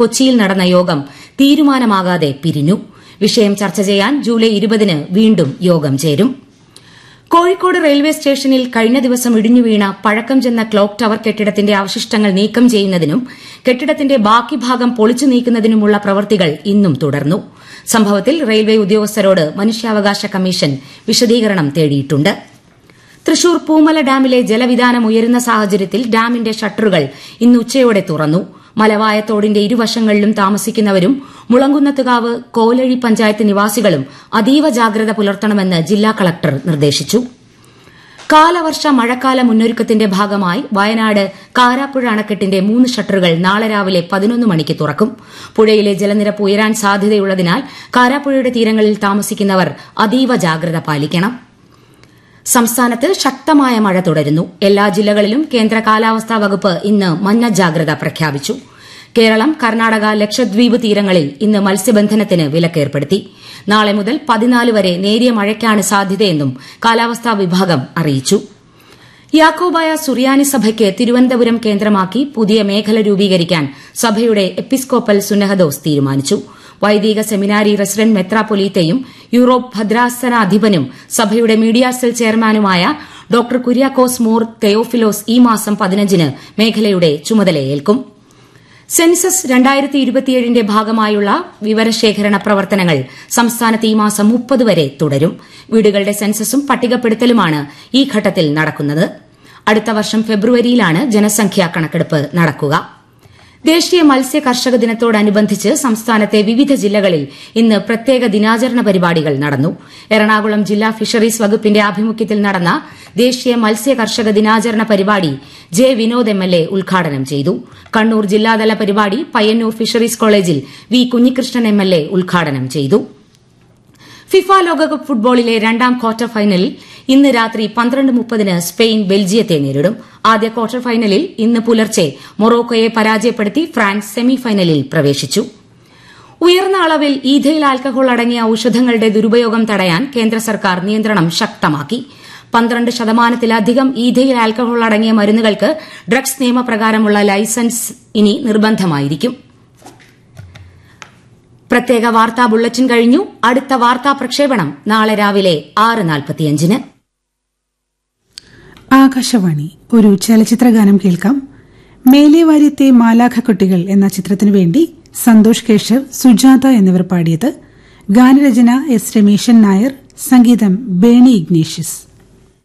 കൊച്ചിയിൽ നടന്ന യോഗം തീരുമാനമാകാതെ പിരിഞ്ഞു വിഷയം ചർച്ച ചെയ്യാൻ ജൂലൈ ഇരുപതിന് വീണ്ടും യോഗം ചേരും കോഴിക്കോട് റെയിൽവേ സ്റ്റേഷനിൽ കഴിഞ്ഞ ദിവസം ഇടിഞ്ഞുവീണ പഴക്കം ചെന്ന ക്ലോക്ക് ടവർ കെട്ടിടത്തിന്റെ അവശിഷ്ടങ്ങൾ നീക്കം ചെയ്യുന്നതിനും കെട്ടിടത്തിന്റെ ബാക്കി ഭാഗം പൊളിച്ചു നീക്കുന്നതിനുമുള്ള പ്രവൃത്തികൾ ഇന്നും തുടർന്നു സംഭവത്തിൽ റെയിൽവേ ഉദ്യോഗസ്ഥരോട് മനുഷ്യാവകാശ കമ്മീഷൻ വിശദീകരണം തേടിയിട്ടുണ്ട് തൃശൂർ പൂമല ഡാമിലെ ജലവിധാനം ഉയരുന്ന സാഹചര്യത്തിൽ ഡാമിന്റെ ഷട്ടറുകൾ ഇന്ന് ഉച്ചയോടെ തുറന്നു മലവായത്തോടിന്റെ ഇരുവശങ്ങളിലും താമസിക്കുന്നവരും മുളങ്കുന്നത്തുകാവ് കോലഴി പഞ്ചായത്ത് നിവാസികളും അതീവ ജാഗ്രത പുലർത്തണമെന്ന് ജില്ലാ കളക്ടർ നിർദ്ദേശിച്ചു കാലവർഷ മഴക്കാല മുന്നൊരുക്കത്തിന്റെ ഭാഗമായി വയനാട് കാരാപ്പുഴ അണക്കെട്ടിന്റെ മൂന്ന് ഷട്ടറുകൾ നാളെ രാവിലെ പതിനൊന്ന് മണിക്ക് തുറക്കും പുഴയിലെ ജലനിരപ്പ് ഉയരാൻ സാധ്യതയുള്ളതിനാൽ കാരാപ്പുഴയുടെ തീരങ്ങളിൽ താമസിക്കുന്നവർ അതീവ ജാഗ്രത പാലിക്കണം സംസ്ഥാനത്ത് ശക്തമായ മഴ തുടരുന്നു എല്ലാ ജില്ലകളിലും കേന്ദ്ര കാലാവസ്ഥാ വകുപ്പ് ഇന്ന് മഞ്ഞ ജാഗ്രത പ്രഖ്യാപിച്ചു കേരളം കർണാടക ലക്ഷദ്വീപ് തീരങ്ങളിൽ ഇന്ന് മത്സ്യബന്ധനത്തിന് വിലക്കേർപ്പെടുത്തി നാളെ മുതൽ പതിനാല് വരെ നേരിയ മഴയ്ക്കാണ് സാധ്യതയെന്നും കാലാവസ്ഥാ വിഭാഗം അറിയിച്ചു യാക്കോബായ സുറിയാനി സഭയ്ക്ക് തിരുവനന്തപുരം കേന്ദ്രമാക്കി പുതിയ മേഖല രൂപീകരിക്കാൻ സഭയുടെ എപ്പിസ്കോപ്പൽ സുന്നഹദോസ് തീരുമാനിച്ചു വൈദിക സെമിനാരി റെസിഡന്റ് മെത്രാപൊലീത്തയും യൂറോപ്പ് ഭദ്രാസനാധിപനും സഭയുടെ മീഡിയ സെൽ ചെയർമാനുമായ ഡോക്ടർ കുര്യാക്കോസ് മോർ തെയോഫിലോസ് ഈ മാസം പതിനഞ്ചിന് മേഖലയുടെ ചുമതലയേൽക്കും സെൻസസ് രണ്ടായിരത്തി ഇരുപത്തിയേഴിന്റെ ഭാഗമായുള്ള വിവരശേഖരണ പ്രവർത്തനങ്ങൾ സംസ്ഥാനത്ത് ഈ മാസം മുപ്പത് വരെ തുടരും വീടുകളുടെ സെൻസസും പട്ടികപ്പെടുത്തലുമാണ് ഈ ഘട്ടത്തിൽ നടക്കുന്നത് അടുത്ത വർഷം ഫെബ്രുവരിയിലാണ് ജനസംഖ്യാ കണക്കെടുപ്പ് നടക്കുക ദേശീയ മത്സ്യ കർഷക ദിനത്തോടനുബന്ധിച്ച് സംസ്ഥാനത്തെ വിവിധ ജില്ലകളിൽ ഇന്ന് പ്രത്യേക ദിനാചരണ പരിപാടികൾ നടന്നു എറണാകുളം ജില്ലാ ഫിഷറീസ് വകുപ്പിന്റെ ആഭിമുഖ്യത്തിൽ നടന്ന ദേശീയ മത്സ്യ കർഷക ദിനാചരണ പരിപാടി J Vinod M L A ഉദ്ഘാടനം ചെയ്തു കണ്ണൂർ ജില്ലാതല പരിപാടി പയ്യന്നൂർ ഫിഷറീസ് കോളേജിൽ V Kunhikrishnan M L A ഉദ്ഘാടനം ചെയ്തു ഫിഫ ലോകകപ്പ് ഫുട്ബോളിലെ രണ്ടാം ക്വാർട്ടർ ഫൈനലിൽ ഇന്ന് രാത്രി പന്ത്രണ്ട് മുപ്പതിന് സ്പെയിൻ ബെൽജിയത്തെ നേരിടും ആദ്യ ക്വാർട്ടർ ഫൈനലിൽ ഇന്ന് പുലർച്ചെ മൊറോക്കോയെ പരാജയപ്പെടുത്തി ഫ്രാൻസ് സെമിഫൈനലിൽ പ്രവേശിച്ചു ഉയർന്ന അളവിൽ ഈഥയിൽ ആൽക്കഹോൾ അടങ്ങിയ ഔഷധങ്ങളുടെ ദുരുപയോഗം തടയാൻ കേന്ദ്ര സർക്കാർ നിയന്ത്രണം ശക്തമാക്കി പന്ത്രണ്ട് ശതമാനത്തിലധികം ഈഥയിൽ ആൽക്കഹോൾ അടങ്ങിയ മരുന്നുകൾക്ക് ഡ്രഗ്സ് നിയമപ്രകാരമുള്ള ലൈസൻസ് ഇനി നിർബന്ധമായിരിക്കും പ്രത്യേക വാർത്താ ബുള്ളറ്റിൻ കഴിഞ്ഞു അടുത്ത വാർത്താ പ്രക്ഷേപണം നാളെ രാവിലെ ആറ് നാൽപ്പത്തിയഞ്ചിന് ആകാശവാണി ഒരു ചലച്ചിത്രഗാനം കേൾക്കാം മേലേവാര്യത്തെ മാലാഖക്കുട്ടികൾ എന്ന ചിത്രത്തിനു വേണ്ടി സന്തോഷ് കേശവ് സുജാത എന്നിവർ പാടിയത് ഗാനരചന എസ് രമേശൻ നായർ സംഗീതം ബേണി ഇഗ്നേഷ്യസ്